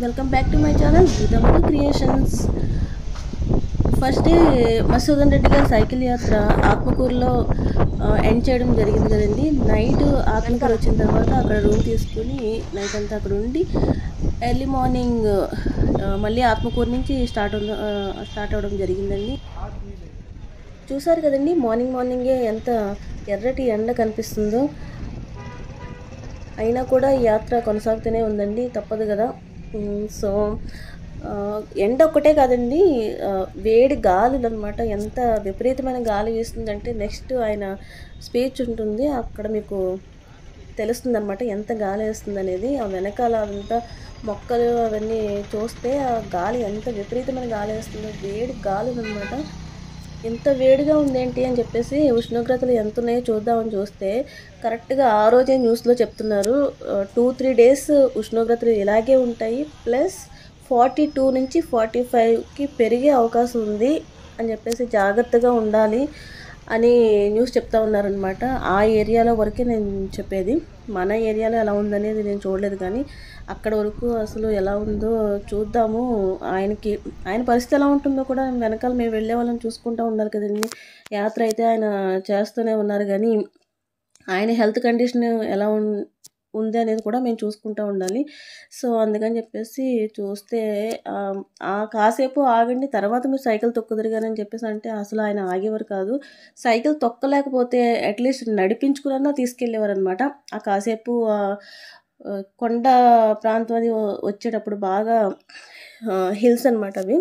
welcome back to my channel Geethamadhu creations first day Masudan Reddy గారి cycle యాత్ర ఆత్మకూరులో ఎండ్ చేయడం జరిగింది కదండి నైట్ ఆత్మకూరు వచ్చిన తర్వాత అక్కడ రూమ్ తీసుకుని నైట్ అంతా అక్కడ ఉండి ఎర్లీ మార్నింగ్ మళ్ళీ ఆత్మకూరు నుంచి స్టార్ట్ స్టార్ట్ అవ్వడం జరిగిందండి చూసారు కదండి మార్నింగ్ మార్నింగే ఎంత ఎర్రటి ఎండ కనిపిస్తుందో అయినా కూడా ఈ యాత్ర కొనసాగుతూనే ఉందండి తప్పదు కదా ఉమ్, సో ఆ, ఎండ ఒక్కటే కాదండి ఆ, వేడి గాలులు అనమాట ఎంత విపరీతమైన గాలి వీస్తుందంటే నెక్స్ట్ ఆయన స్పీచ్ ఉంటుంది అక్కడ మీకు తెలుస్తుంది అనమాట ఎంత గాలి వేస్తుంది అనేది ఆ వెనకాల అంతా మొక్కలు అవన్నీ చూస్తే ఆ గాలి ఎంత విపరీతమైన గాలి వేస్తుందో వేడి గాలులు అనమాట ఇంత వేడిగా ఉందేంటి అని చెప్పేసి ఉష్ణోగ్రతలు ఎంత ఉన్నాయో చూద్దామని చూస్తే కరెక్ట్గా ఆ రోజే న్యూస్లో చెప్తున్నారు టూ త్రీ డేస్ ఉష్ణోగ్రతలు ఇలాగే ఉంటాయి ప్లస్ ఫార్టీ టూ నుంచి ఫార్టీ ఫైవ్కి పెరిగే అవకాశం ఉంది అని చెప్పేసి జాగ్రత్తగా ఉండాలి అని న్యూస్ చెప్తా ఉన్నారనమాట ఆ ఏరియాలో వరకే నేను చెప్పేది మన ఏరియాలో ఎలా ఉందనేది నేను చూడలేదు కానీ అక్కడ వరకు అసలు ఎలా ఉందో చూద్దాము ఆయనకి ఆయన పరిస్థితి ఎలా ఉంటుందో కూడా వెనకాల మేము వెళ్ళే వాళ్ళని చూసుకుంటూ ఉండాలి కదండి యాత్ర అయితే ఆయన చేస్తూనే ఉన్నారు కానీ ఆయన హెల్త్ కండిషన్ ఎలా ఉం ఉంది అనేది కూడా మేము చూసుకుంటూ ఉండాలి సో అందుకని చెప్పేసి చూస్తే ఆ, ఆ కాసేపు ఆగండి తర్వాత మీరు సైకిల్ తొక్కుదురుగానని చెప్పేసి అంటే అసలు ఆయన ఆగేవారు కాదు సైకిల్ తొక్కలేకపోతే అట్లీస్ట్ నడిపించుకున్నా తీసుకెళ్ళేవారు అనమాట ఆ కాసేపు ఆ, ఆ, కొండ ప్రాంతం అది వచ్చేటప్పుడు బాగా హిల్స్ అనమాట అవి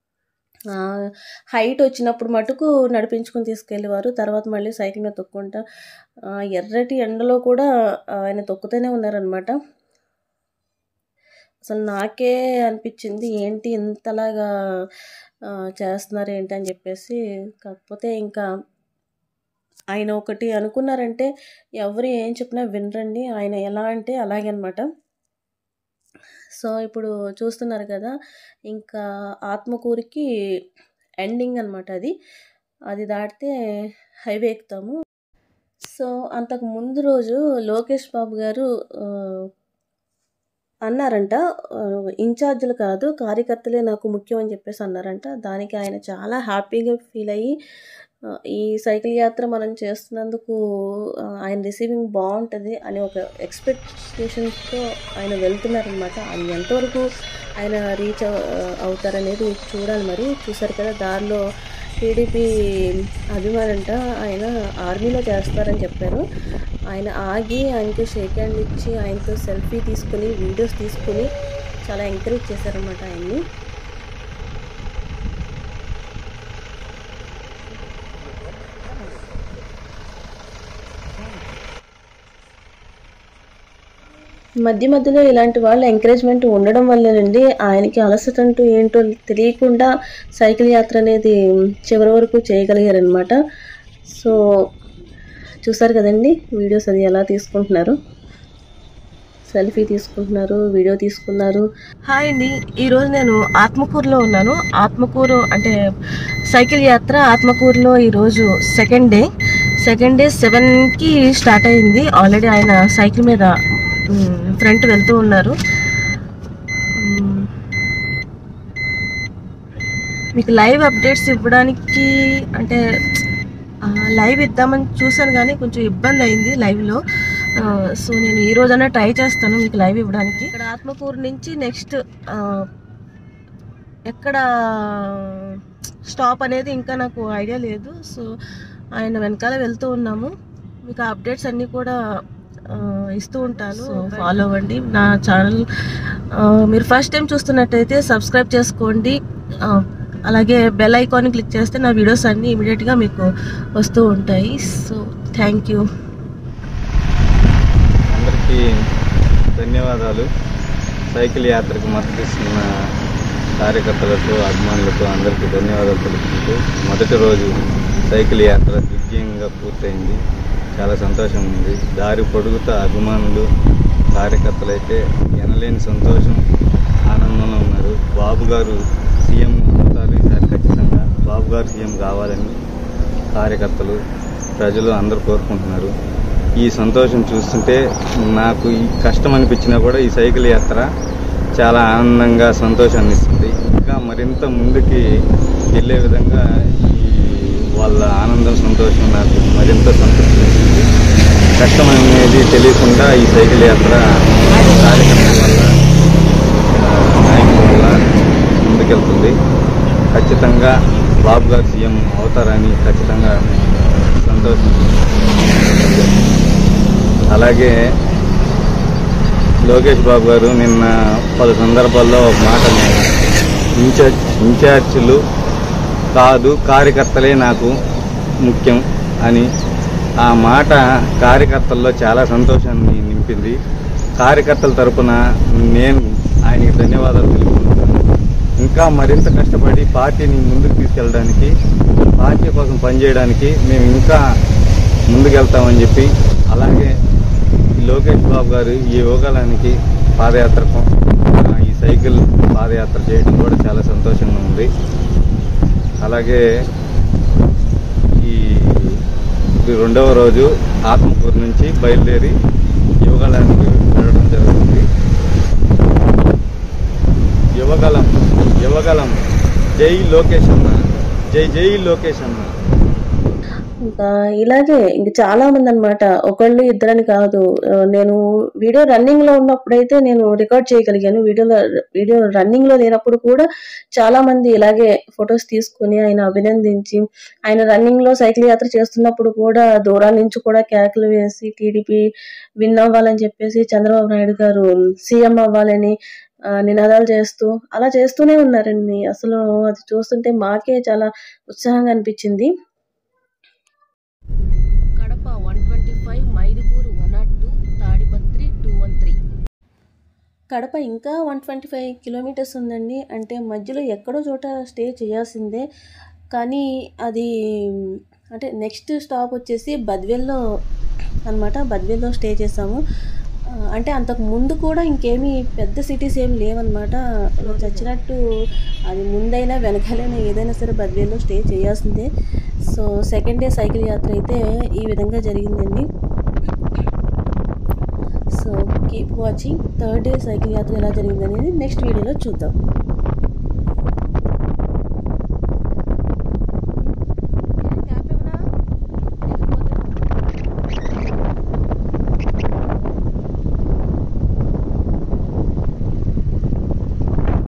హైట్ వచ్చినప్పుడు మటుకు నడిపించుకొని తీసుకెళ్ళేవారు తర్వాత మళ్ళీ సైకిల్ మీద తొక్కుంటా ఆ, ఎర్రటి ఎండలో కూడా ఆయన తొక్కుతూనే ఉన్నారనమాట అసలు నాకే అనిపించింది ఏంటి ఇంతలాగా ఆ, చేస్తున్నారు ఏంటి అని చెప్పేసి కాకపోతే ఇంకా ఆయన ఒకటి అనుకున్నారంటే ఎవరు ఏం చెప్పినా వినరండి ఆయన ఎలా అంటే అలాగే అనమాట సో ఇప్పుడు చూస్తున్నారు కదా ఇంకా ఆత్మకూరికి ఎండింగ్ అనమాట అది అది దాటితే హైవే ఎక్కుతాము సో అంతకు ముందు రోజు లోకేష్ బాబు గారు ఆ, అన్నారంట ఆ, ఇన్ఛార్జీలు కాదు కార్యకర్తలే నాకు ముఖ్యం అని చెప్పేసి అన్నారంట దానికి ఆయన చాలా హ్యాపీగా ఫీల్ అయ్యి ఆ, ఈ సైకిల్ యాత్ర మనం చేస్తున్నందుకు ఆ, ఆయన రిసీవింగ్ బాగుంటుంది అని ఒక ఎక్స్పెక్టేషన్స్తో ఆయన వెళ్తున్నారనమాట అది ఎంతవరకు ఆయన రీచ్ అవుతారనేది చూడాలి మరి చూసారు కదా దారిలో టీడీపీ అభిమానంట ఆయన ఆర్మీలో చేస్తారని చెప్పారు ఆయన ఆగి ఆయనకు షేక్ హ్యాండ్ ఇచ్చి ఆయనతో సెల్ఫీ తీసుకుని వీడియోస్ తీసుకుని చాలా ఎంకరేజ్ చేశారనమాట ఆయన్ని మధ్య మధ్యలో ఇలాంటి వాళ్ళ ఎంకరేజ్మెంట్ ఉండడం వల్లేనండి ఆయనకి అలసట అంటూ ఏంటో తెలియకుండా సైకిల్ యాత్ర అనేది చివరి వరకు చేయగలిగారనమాట సో చూసారు కదండి వీడియోస్ అది ఎలా తీసుకుంటున్నారు సెల్ఫీ తీసుకుంటున్నారు వీడియో తీసుకున్నారు హాయ్ అండి ఈరోజు నేను ఆత్మకూరులో ఉన్నాను ఆత్మకూరు అంటే సైకిల్ యాత్ర ఆత్మకూరులో ఈరోజు సెకండ్ డే సెకండ్ డే సెవెన్కి స్టార్ట్ అయింది ఆల్రెడీ ఆయన సైకిల్ మీద ఫ్రంట్ వెళ్తూ ఉన్నారు మ్, మీకు లైవ్ అప్డేట్స్ ఇవ్వడానికి అంటే ఆ, లైవ్ ఇద్దామని చూశాను కానీ కొంచెం ఇబ్బంది అయింది లైవ్లో ఆ, సో నేను ఈ రోజైనా ట్రై చేస్తాను మీకు లైవ్ ఇవ్వడానికి ఇక్కడ ఆత్మకూరు నుంచి నెక్స్ట్ ఎక్కడ స్టాప్ అనేది ఇంకా నాకు ఐడియా లేదు సో ఆయన వెనకాల వెళ్తూ ఉన్నాము మీకు ఆ అప్డేట్స్ అన్నీ కూడా ఆ, ఇస్తూ ఉంటాను ఫాలో అవ్వండి నా ఛానల్ మీరు ఫస్ట్ టైం చూస్తున్నట్టయితే సబ్స్క్రైబ్ చేసుకోండి ఆ, అలాగే బెల్ ఐకాన్ క్లిక్ చేస్తే నా వీడియోస్ అన్నీ ఇమీడియట్గా మీకు వస్తూ ఉంటాయి సో థ్యాంక్ యూ అందరికీ ధన్యవాదాలు సైకిల్ యాత్రకు మద్దతు ఇస్తున్న కార్యకర్తలకు అభిమానులకు అందరికీ ధన్యవాదాలు తెలుపుకుంటూ మొదటి రోజు సైకిల్ యాత్ర దివ్యంగా పూర్తయింది చాలా సంతోషం ఉంది దారి పొడుగుతా అభిమానులు కార్యకర్తలు అయితే ఎనలేని సంతోషం ఆనందంలో ఉన్నారు బాబు గారు సీఎం అవుతారు ఈసారి ఖచ్చితంగా బాబు గారు సీఎం కావాలని కార్యకర్తలు ప్రజలు అందరూ కోరుకుంటున్నారు ఈ సంతోషం చూస్తుంటే నాకు ఈ కష్టం అనిపించినా కూడా ఈ సైకిల్ యాత్ర చాలా ఆనందంగా సంతోషాన్ని ఇస్తుంది ఇంకా మరింత ముందుకి వెళ్ళే విధంగా ఈ వాళ్ళ ఆనందం సంతోషం నాకు మరింత సంతృప్తిస్తుంది కష్టం అనేది తెలియకుండా ఈ సైకిల్ యాత్ర కార్యక్రమం వల్ల ఆ, నాయకుల వల్ల ముందుకెళ్తుంది ఖచ్చితంగా బాబు గారు సీఎం అవుతారని ఖచ్చితంగా సంతోషం అలాగే లోకేష్ బాబు గారు నిన్న పలు సందర్భాల్లో ఒక మాట అన్నారు ఇన్ఛార్జ్ ఇన్ఛార్జీలు కాదు కార్యకర్తలే నాకు ముఖ్యం అని ఆ మాట కార్యకర్తల్లో చాలా సంతోషాన్ని నింపింది కార్యకర్తల తరపున నేను ఆయనకి ధన్యవాదాలు తెలుపుకుంటున్నాను ఇంకా మరింత కష్టపడి పార్టీని ముందుకు తీసుకెళ్ళడానికి పార్టీ కోసం పనిచేయడానికి మేము ఇంకా ముందుకెళ్తామని చెప్పి అలాగే ఈ లోకేష్ బాబు గారు ఈ యోగాలానికి పాదయాత్రకు ఆ, ఈ సైకిల్ పాదయాత్ర చేయడం కూడా చాలా సంతోషంగా ఉంది అలాగే ఈ ఇది రెండవ రోజు ఆత్మకూరు నుంచి బయలుదేరి యువగలానికి వెళ్ళడం జరుగుతుంది యువగలం యువగలం జై లోకేష్ అన్న జై జై లోకేష్ అన్న ఇంకా ఇలాగే ఇంక చాలా మంది అనమాట ఒకళ్ళు ఇద్దరని కాదు ఆ, నేను వీడియో రన్నింగ్ లో ఉన్నప్పుడైతే నేను రికార్డ్ చేయగలిగాను వీడియోలో వీడియో రన్నింగ్ లో లేనప్పుడు కూడా చాలా మంది ఇలాగే ఫొటోస్ తీసుకుని ఆయన అభినందించి ఆయన రన్నింగ్ లో సైకిల్ యాత్ర చేస్తున్నప్పుడు కూడా దూరాల నుంచి కూడా కేకలు వేసి టీడీపీ విన్ అవ్వాలని చెప్పేసి చంద్రబాబు నాయుడు గారు సీఎం అవ్వాలని ఆ, నినాదాలు చేస్తూ అలా చేస్తూనే ఉన్నారండి అసలు అది చూస్తుంటే మాకే చాలా ఉత్సాహంగా అనిపించింది Kadapa one twenty five Mydukur one not two Tadipatri two one three Kadapa ఇంకా వన్ ట్వంటీ ఫైవ్ కిలోమీటర్స్ ఉందండి అంటే మధ్యలో ఎక్కడో చోట స్టే చేయాల్సిందే కానీ అది అంటే నెక్స్ట్ స్టాప్ వచ్చేసి బద్వేల్లో అనమాట బద్వేల్లో స్టే చేసాము ఆ, అంటే అంతకు ముందు కూడా ఇంకేమీ పెద్ద సిటీస్ ఏం లేవన్నమాట చచ్చినట్టు అది ముందైనా వెనకాలైనా ఏదైనా సరే బద్వేల్లో స్టే చేయాల్సిందే సో సెకండ్ డే సైకిల్ యాత్ర అయితే ఈ విధంగా జరిగిందండి so keep watching third day cycle యాత్ర ఎలా జరిగిందనేది నెక్స్ట్ వీడియోలో చూద్దాం